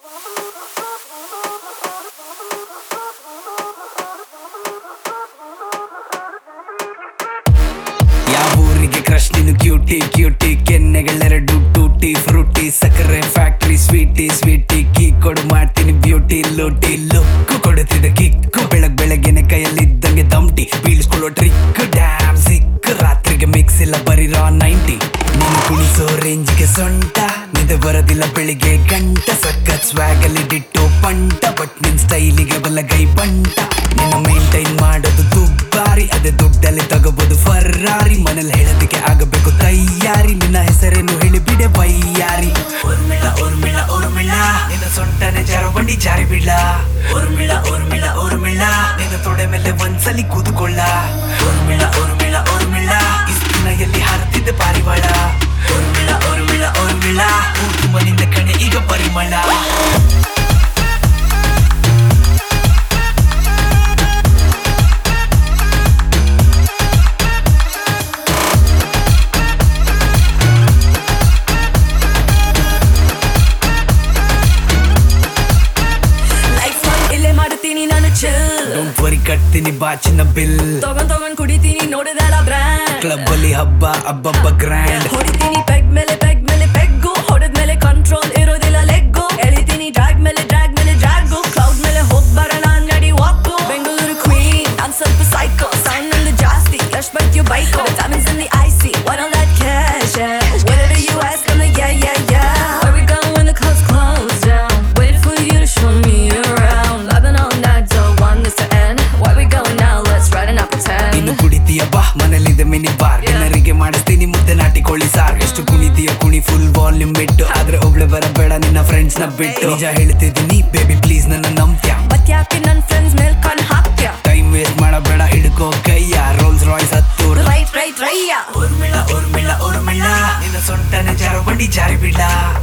ಯಾವ ಊರಿಗೆ ಕ್ರಶ್ ನೀನು ಕ್ಯೂಟಿ ಕ್ಯೂಟಿ ಕೆನ್ನೆಗಳೆರಡು ಟೂಟಿ ಫ್ರೂಟಿ ಸಕ್ಕರೆ ಫ್ಯಾಕ್ಟ್ರಿ ಸ್ವೀಟಿ ಸ್ವೀಟಿ ಕೀ ಕೊಡು ಮಾಡ್ತೀನಿ ಬ್ಯೂಟಿ ಲೂಟಿ ಲುಕ್ಕು ಕೊಡುತ್ತಿದ್ದ ಕಿಕ್ಕು ಬೆಳಗ್ ಬೆಳಗ್ಗೆನೆ ಕೈಯಲ್ಲಿದ್ದಂಗೆ ದಮ್ಟಿ ಬೀಳಿಸ್ಕೊಳ್ಳೋ ಟ್ರಿಕ್ ಡ್ಯಾಮ್ ಸಿಕ್ ರಾತ್ರಿಗೆ ಮಿಕ್ಸ್ ಇಲ್ಲ ಬರೀರೋ ನೈಂಟಿ ನೀನು ಕುಣಿಸೋ ರೇಂಜ್ಗೆ ಸೊಂಟ ನಿದ್ದೆ ಬರೋದಿಲ್ಲ ಬೆಳಿಗ್ಗೆ ಗಂಟ ಸಖತ್ ಸ್ವ್ಯಾಗ್ ಅಲ್ಲಿ ಡಿಟ್ಟೋ ಪಂಟ ಬಟ್ ನಿನ್ ಸ್ಟೈಲಿಗೆ ಬಲಗೈ ಬಂಟ ನಿನ್ನ ಮೇಂಟೈನ್ ಮಾಡೋದು ದುಬ್ಬಾರಿ ಅದೇ ದುಡ್ಡಲ್ಲಿ ತಗೋಬಹುದು ಫರ್ರಾರಿ ಮನೇಲಿ ಹೇಳೋದಕ್ಕೆ ಆಗಬೇಕು ತಯಾರಿ ನಿನ್ನ ಹೆಸರೇನು ಹೇಳಿ ಬಿಡೆ ಬೈಯಾರಿ ಉರ್ಮಿಳ ಉರ್ಮಿಳ ಉರ್ಮಿಳ ನಿನ್ನ ಸೊಂಟನೆ ಜಾರೋ ಬಂಡಿ ಜಾರಿ ಬಿಡ್ಲ ಉರ್ಮಿಳ ಉರ್ಮಿಳ ಉರ್ಮಿಳ ನಿನ್ನ ತೊಡೆ ಮೇಲೆ ಒಂದ್ಸಲಿ ಕೂದುಕೊಳ್ಳ ಉರ್ಮಿಳ ಉರ್ಮಿಳ ಉರ್ಮಿಳ ಇಸ್ತಿನ ಎಲ್ಲಿ ಹಾರುತ್ತಿದ್ದ ಪಾರಿವಾಳ ಉರ್ಮಿಳ ಉರ್ಮಿಳ ಉರ್ಮಿಳ ಹೂ ಮನಿಂದ ಕಣೆ ಈಗ ಪರಿಮಳ ಲೈಫ್ ಇಲ್ಲೇ ಮಾಡುತ್ತೀನಿ ನಾನು ಚಿಲ್ ಡೋಂಟ್ ವರಿ ಕಟ್ತೀನಿ ಬಾಚಿನ ಬಿಲ್ ತಗೊಂಡ್ ತಗೊಂಡ್ ಕುಡಿತೀನಿ ನೋಡಿದಲ್ಲ ಬ್ರ್ಯಾಂಡ್ ಕ್ಲಬ್ ಅಲ್ಲಿ ಹಬ್ಬ ಹಬ್ಬಬ್ಬ ಗ್ರ್ಯಾಂಡ್ ಹೊಡಿತೀನಿ ಪೆಗ್ ಮೇಲೆ ಪೆಗ್ ಮೇಲೆ ಪೆಗ್ಗು ಹೊಡೆದ್ಮೇಲೆ ಕಂಟ್ರೋಲ್ ಇರೋದಿಲ್ಲ ಲೆಗ್ಗು ಎಳಿತೀನಿ ಡ್ರಾಗ್ ಮೇಲೆ ಡ್ರಾಗ್ ಮೇಲೆ ಡ್ರಾಗು ಕ್ಲೌಡ್ ಮೇಲೆ ಹೋಗ್ ಬರೋಣ ನಡಿ ವಾಕು ಬೆಂಗಳೂರು ಕ್ವೀನ್ ನಾನ್ ಸ್ವಲ್ಪ ಸೈಕೋ ಸೌಂಡ್ ನಂದು ಜಾಸ್ತಿ ಎಷ್ಟ್ ಬರ್ತೀಯೋ bike diamonds in the icy what all that cash yeah. whatever you ask I'm like yeah yeah yeah where we going when the clubs close down wait for you to show me around loving all night don't want this to end where we going now let's ride it up a ಇನ್ನು 10 ಕುಡಿತೀಯ ಬಾ ಮನೇಲಿದೆ mini bar ಜನರಿಗೆ ಮಾಡಿಸ್ತೀನಿ ಮುದ್ದೆ ನಾಟಿ ಕೋಳಿ sir ಎಷ್ಟು ಕುಣಿತೀಯ ಕುಣಿ full volume ಬಿಟ್ಟು ಆದ್ರೆ ಒಬ್ಳೆ ಬರಬೇಡ ನಿನ್ನ ಫ್ರೆಂಡ್ಸ್ ನ ಬಿಟ್ಟು ನಿಜ ಹೇಳ್ತಿದ್ದೀನಿ ಬೇಬಿ ಪ್ಲೀಸ್ ನನ್ನ ನಂಬ್ತ್ಯಾ ಮತ್ತ್ಯಾಕೆ ನನ್ ಫ್ರೆಂಡ್ಸ್ ಮೇಲ್ ಕಣ್ ಹಾಕ್ತ್ಯಾ ಟೈಮ್ ವೇಸ್ಟ್ ಮಾಡಬೇಡ ಹಿಡ್ಕೋ ಕೈಯ ರೋಲ್ಸ್ ರಾಯ್ಸ್ ಹತ್ತೂರ್ ರೈಟ್ ರೈಟ್ ರೈಯ ಉರ್ಮಿಳ ಉರ್ಮಿಳ ಉರ್ಮಿಳ ನಿನ್ನ ಸೊಂಟನೆ ಜಾರೋ ಬಂಡಿ ಜಾರಿ ಬಿಡ